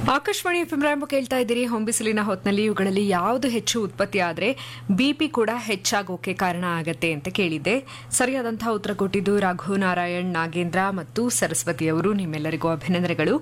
Akashvani F ರಾಂಬ ಕೇಳ್ತಾ ಇದ್ದೀರಿ ಹೊಂಬಿಸಿಲಿನ ಹೊತ್ನಲ್ಲಿ ಇವುಗಳಲ್ಲಿ ಯಾವುದು ಹೆಚ್ಚು ಉತ್ಪತ್ತಿ ಆದರೆ ಬಿಪಿ ಕೂಡ ಹೆಚ್ಚಾಗೋಕೆ ಕಾರಣ ಆಗತ್ತೆ ಅಂತ ಕೇಳಿದ್ದೆ ಸರಿಯಾದಂತಹ ಉತ್ತರ ಕೊಟ್ಟಿದ್ದು ರಘು ನಾರಾಯಣ್ ನಾಗೇಂದ್ರ ಮತ್ತು ಸರಸ್ವತಿ ಅವರು ನಿಮ್ಮೆಲ್ಲರಿಗೂ ಅಭಿನಂದನೆಗಳು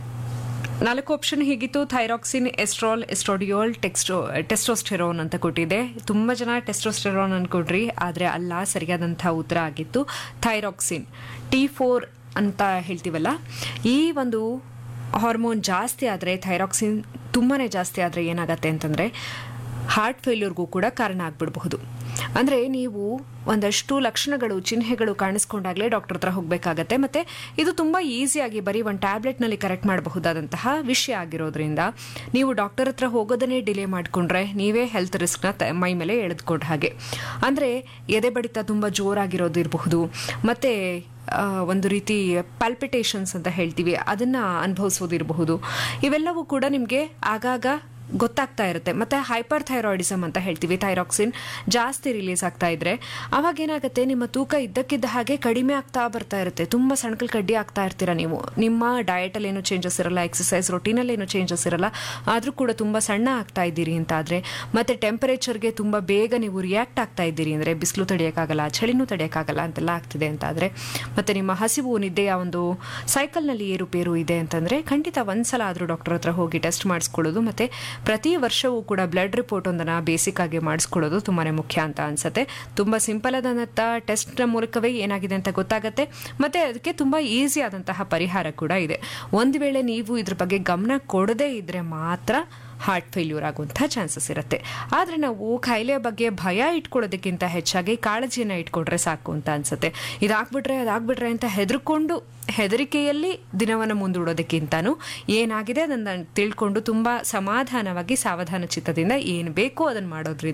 ನಾಲ್ಕು ಆಪ್ಷನ್ ಹೀಗಿತ್ತು ಥೈರಾಕ್ಸಿನ್ ಎಸ್ಟ್ರಾಲ್ ಎಸ್ಟ್ರೋಡಿಯೋಲ್ ಟೆಕ್ಸ್ಟೋ ಟೆಸ್ಟೋಸ್ಟೆರೋನ್ ಅಂತ ಕೊಟ್ಟಿದೆ ತುಂಬ ಜನ ಟೆಸ್ಟೋಸ್ಟೆರೋನ್ ಅನ್ಕೊಡ್ರಿ ಆದರೆ ಅಲ್ಲ ಸರಿಯಾದಂತಹ ಉತ್ತರ ಆಗಿತ್ತು ಥೈರಾಕ್ಸಿನ್ ಟಿ ಫೋರ್ ಅಂತ ಹೇಳ್ತೀವಲ್ಲ ಈ ಒಂದು ಹಾರ್ಮೋನ್ ಜಾಸ್ತಿ ಆದರೆ ಥೈರಾಕ್ಸಿನ್ ತುಂಬಾ ಜಾಸ್ತಿ ಆದರೆ ಏನಾಗತ್ತೆ ಅಂತಂದರೆ ಹಾರ್ಟ್ ಫೇಲ್ಯೂರ್ಗೂ ಕೂಡ ಕಾರಣ ಆಗ್ಬಿಡಬಹುದು ಅಂದರೆ ನೀವು ಒಂದಷ್ಟು ಲಕ್ಷಣಗಳು ಚಿಹ್ನೆಗಳು ಕಾಣಿಸ್ಕೊಂಡಾಗಲೇ ಡಾಕ್ಟರ್ ಹತ್ರ ಹೋಗಬೇಕಾಗತ್ತೆ ಮತ್ತು ಇದು ತುಂಬ ಈಸಿಯಾಗಿ ಬರೀ ಒಂದು ಟ್ಯಾಬ್ಲೆಟ್ನಲ್ಲಿ ಕರೆಕ್ಟ್ ಮಾಡಬಹುದಾದಂತಹ ವಿಷಯ ಆಗಿರೋದ್ರಿಂದ ನೀವು ಡಾಕ್ಟರ್ ಹತ್ರ ಹೋಗೋದನ್ನೇ ಡಿಲೇ ಮಾಡಿಕೊಂಡ್ರೆ ನೀವೇ ಹೆಲ್ತ್ ರಿಸ್ಕ್ನ ತ ಮೈ ಮೇಲೆ ಎಳೆದುಕೊಂಡ ಹಾಗೆ ಅಂದರೆ ಎದೆ ಬಡಿತ ತುಂಬ ಜೋರಾಗಿರೋದು ಇರಬಹುದು ಮತ್ತು ಒಂದು ರೀತಿ ಪಲ್ಪಿಟೇಷನ್ಸ್ ಅಂತ ಹೇಳ್ತೀವಿ ಅದನ್ನು ಅನುಭವಿಸೋದಿರಬಹುದು ಇವೆಲ್ಲವೂ ಕೂಡ ನಿಮಗೆ ಆಗಾಗ ಗೊತ್ತಾಗ್ತಾ ಇರುತ್ತೆ ಮತ್ತೆ ಹೈಪರ್ ಥೈರಾಯ್ಡಿಸಮ್ ಅಂತ ಹೇಳ್ತೀವಿ ಥೈರಾಕ್ಸಿನ್ ಜಾಸ್ತಿ ರಿಲೀಸ್ ಆಗ್ತಾ ಇದ್ರೆ ಅವಾಗ ಏನಾಗುತ್ತೆ ನಿಮ್ಮ ತೂಕ ಇದ್ದಕ್ಕಿದ್ದ ಹಾಗೆ ಕಡಿಮೆ ಆಗ್ತಾ ಬರ್ತಾ ಇರುತ್ತೆ ತುಂಬ ಸಣ್ಕಲ್ ಕಡ್ಡಿ ಆಗ್ತಾ ಇರ್ತೀರಾ ನೀವು ನಿಮ್ಮ ಡಯಟಲ್ಲಿ ಏನು ಚೇಂಜಸ್ ಇರಲ್ಲ ಎಕ್ಸಸೈಸ್ ರೊಟೀನಲ್ಲಿ ಏನು ಚೇಂಜಸ್ ಇರಲ್ಲ ಆದರೂ ಕೂಡ ತುಂಬ ಸಣ್ಣ ಆಗ್ತಾ ಇದ್ದೀರಿ ಅಂತ ಆದರೆ ಮತ್ತೆ ಟೆಂಪರೇಚರ್ಗೆ ತುಂಬ ಬೇಗ ನೀವು ರಿಯಾಕ್ಟ್ ಆಗ್ತಾ ಇದ್ದೀರಿ ಅಂದರೆ ಬಿಸಿಲು ತಡೆಯೋಕ್ಕಾಗಲ್ಲ ಚಳಿನೂ ತಡೆಯೋಕ್ಕಾಗಲ್ಲ ಅಂತೆಲ್ಲ ಆಗ್ತಿದೆ ಅಂತ ಆದರೆ ಮತ್ತೆ ನಿಮ್ಮ ಹಸಿವು ನಿದ್ದೆಯ ಒಂದು ಸೈಕಲ್ನಲ್ಲಿ ಏರುಪೇರು ಇದೆ ಅಂತಂದರೆ ಖಂಡಿತ ಒಂದ್ಸಲ ಆದರೂ ಡಾಕ್ಟರ್ ಹತ್ರ ಹೋಗಿ ಟೆಸ್ಟ್ ಮಾಡಿಸ್ಕೊಳ್ಳೋದು ಮತ್ತೆ ಪ್ರತಿ ವರ್ಷವೂ ಕೂಡ ಬ್ಲಡ್ ರಿಪೋರ್ಟ್ ಒಂದನ್ನು ಬೇಸಿಕ್ ಆಗಿ ಮಾಡಿಸ್ಕೊಳ್ಳೋದು ತುಂಬಾ ಮುಖ್ಯ ಅಂತ ಅನ್ಸುತ್ತೆ ತುಂಬ ಸಿಂಪಲ್ ಆದಂಥ ಟೆಸ್ಟ್ ಮೂಲಕವೇ ಏನಾಗಿದೆ ಅಂತ ಗೊತ್ತಾಗುತ್ತೆ ಮತ್ತೆ ಅದಕ್ಕೆ ತುಂಬ ಈಸಿ ಆದಂತಹ ಪರಿಹಾರ ಕೂಡ ಇದೆ ಒಂದು ವೇಳೆ ನೀವು ಇದ್ರ ಬಗ್ಗೆ ಗಮನ ಕೊಡದೇ ಇದ್ರೆ ಮಾತ್ರ ಹಾರ್ಟ್ ಫೇಲ್ಯೂರ್ ಆಗುವಂಥ ಚಾನ್ಸಸ್ ಇರುತ್ತೆ ಆದರೆ ನಾವು ಕಾಯಿಲೆಯ ಬಗ್ಗೆ ಭಯ ಇಟ್ಕೊಳ್ಳೋದಕ್ಕಿಂತ ಹೆಚ್ಚಾಗಿ ಕಾಳಜಿಯನ್ನು ಇಟ್ಕೊಂಡ್ರೆ ಸಾಕು ಅಂತ ಅನ್ಸುತ್ತೆ ಇದಾಗ್ಬಿಟ್ರೆ ಅದಾಗ್ಬಿಟ್ರೆ ಅಂತ ಹೆದರ್ಕೊಂಡು ಹೆದರಿಕೆಯಲ್ಲಿ ದಿನವನ್ನು ಮುಂದೂಡೋದಕ್ಕಿಂತನೂ ಏನಾಗಿದೆ ಅದನ್ನು ತಿಳ್ಕೊಂಡು ತುಂಬ ಸಮಾಧಾನವಾಗಿ ಸಾವಧಾನ ಚಿತ್ತದಿಂದ ಏನು ಬೇಕೋ ಅದನ್ನು ಮಾಡೋದ್ರಿಂದ